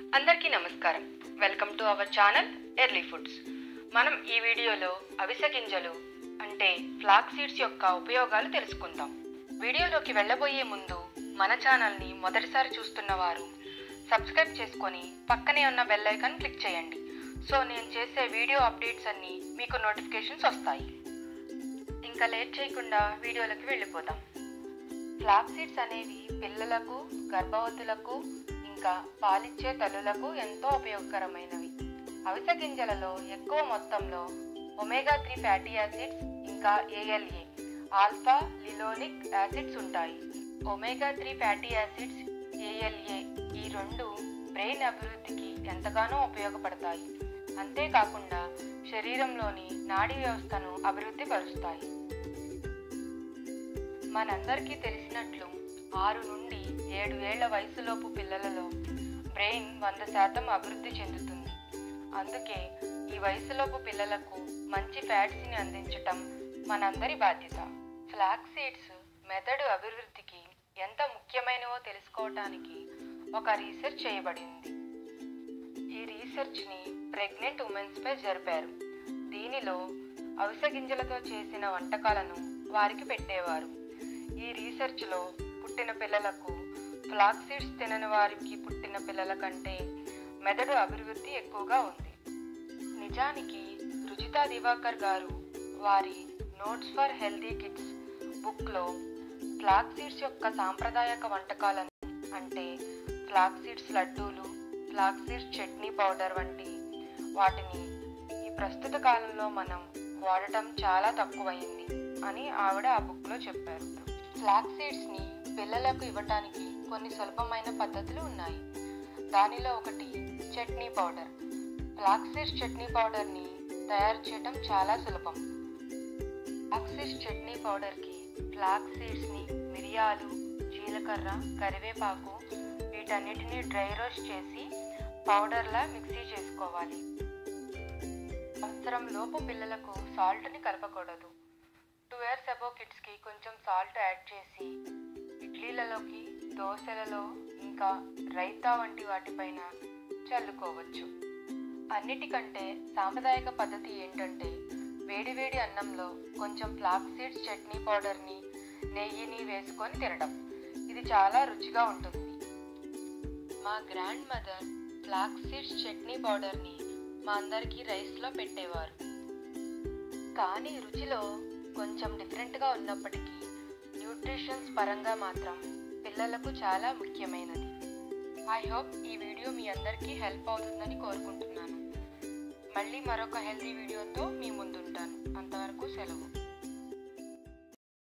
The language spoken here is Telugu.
అందరికీ నమస్కారం welcome to our channel early foods మనం ఈ వీడియోలో అవిసె గింజలు అంటే ఫ్లాక్ సీడ్స్ యొక్క ఉపయోగాలు తెలుసుకుందాం వీడియోలోకి వెళ్ళబోయే ముందు మన ఛానల్ని మొదటిసారి చూస్తున్న వారు సబ్స్క్రైబ్ చేసుకొని పక్కనే ఉన్న బెల్ ఐకాన్ క్లిక్ చేయండి సో నేను చేసే వీడియో అప్డేట్స్ అన్నీ మీకు నోటిఫికేషన్స్ వస్తాయి ఇంకా లేట్ చేయకుండా వీడియోలోకి వెళ్ళిపోదాం ఫ్లాక్ సీడ్స్ అనేవి పిల్లలకు గర్భవతులకు ఇంకా పాలిచ్చే తల్లులకు ఎంతో ఉపయోగకరమైనవి అవిసె గింజలలో ఎక్కువ మొత్తంలో ఒమేగా త్రీ ఫ్యాటీ యాసిడ్స్ ఇంకా ఏఎల్ఏ ఆల్ఫా లిలోనిక్ యాసిడ్స్ ఉంటాయి omega three fatty acids ALA ఈ రెండు బ్రెయిన్ అభివృద్ధికి ఎంతగానో ఉపయోగపడతాయి అంతేకాకుండా శరీరంలోని నాడీ వ్యవస్థను అభివృద్ధి పరుస్తాయి మనందరికీ తెలిసినట్లు ఆరు నుండి ఏడు ఏళ్ల వయసులోపు పిల్లలలో బ్రెయిన్ వంద శాతం అభివృద్ధి చెందుతుంది అందుకే ఈ వయసులోపు పిల్లలకు మంచి ఫ్యాట్స్ని అందించటం మనందరి బాధ్యత ఫ్లాక్ సీడ్స్ మెదడు అభివృద్ధికి ఎంత ముఖ్యమైనవో తెలుసుకోవటానికి ఒక రీసెర్చ్ చేయబడింది ఈ రీసెర్చ్ని ప్రెగ్నెంట్ ఉమెన్స్పై జరిపారు దీనిలో అవిసె గింజలతో చేసిన వంటకాలను వారికి పెట్టేవారు ఈ రీసెర్చ్లో పుట్టిన పిల్లలకు ఫ్లాక్ సీడ్స్ తినని వారికి పుట్టిన పిల్లల కంటే మెదడు అభివృద్ధి ఎక్కువగా ఉంది నిజానికి రుచితా దివాకర్ గారు వారి నోట్స్ ఫర్ హెల్దీ కిడ్స్ బుక్లో ఫ్లాక్ సీడ్స్ యొక్క సాంప్రదాయక వంటకాలను అంటే ఫ్లాక్ సీడ్స్ లడ్డూలు ఫ్లాక్ సీడ్స్ చట్నీ పౌడర్ వంటి వాటిని ఈ ప్రస్తుత కాలంలో మనం వాడటం చాలా తక్కువైంది అని ఆవిడ ఆ బుక్లో చెప్పారు ఫ్లాక్ సీడ్స్ని పిల్లలకు ఇవ్వటానికి కొన్ని సులభమైన పద్ధతులు ఉన్నాయి దానిలో ఒకటి chutney powder flax seeds chutney పౌడర్ని తయారు చేయడం చాలా సులభం ఫ్లాక్ సీడ్స్ చట్నీ పౌడర్కి ఫ్లాక్ సీడ్స్ని మిరియాలు జీలకర్ర కరివేపాకు వీటన్నిటిని డ్రై రోస్ట్ చేసి పౌడర్లా మిక్సీ చేసుకోవాలి సంవత్సరం లోపు పిల్లలకు సాల్ట్ని కలపకూడదు టూ ఇయర్స్ అబో కిడ్స్కి కొంచెం సాల్ట్ యాడ్ చేసి ఇడ్లీలలోకి దోశలలో ఇంకా రైతా వంటి వాటిపైన చల్లుకోవచ్చు అన్నిటికంటే సాంప్రదాయక పద్ధతి ఏంటంటే వేడివేడి అన్నంలో కొంచెం ఫ్లాక్ సీడ్స్ చట్నీ పౌడర్ని నెయ్యిని వేసుకొని తినడం ఇది చాలా రుచిగా ఉంటుంది మా grandmother flax seeds chutney పౌడర్ని మా అందరికీ రైస్లో పెట్టేవారు కానీ రుచిలో కొంచెం డిఫరెంట్గా ఉన్నప్పటికీ న్యూట్రిషన్స్ పరంగా మాత్రం పిల్లలకు చాలా ముఖ్యమైనది ఐ హోప్ ఈ వీడియో మీ అందరికీ హెల్ప్ అవుతుందని కోరుకుంటున్నాను మళ్ళీ మరొక హెల్తీ వీడియోతో మీ ముందుంటాను అంతవరకు సెలవు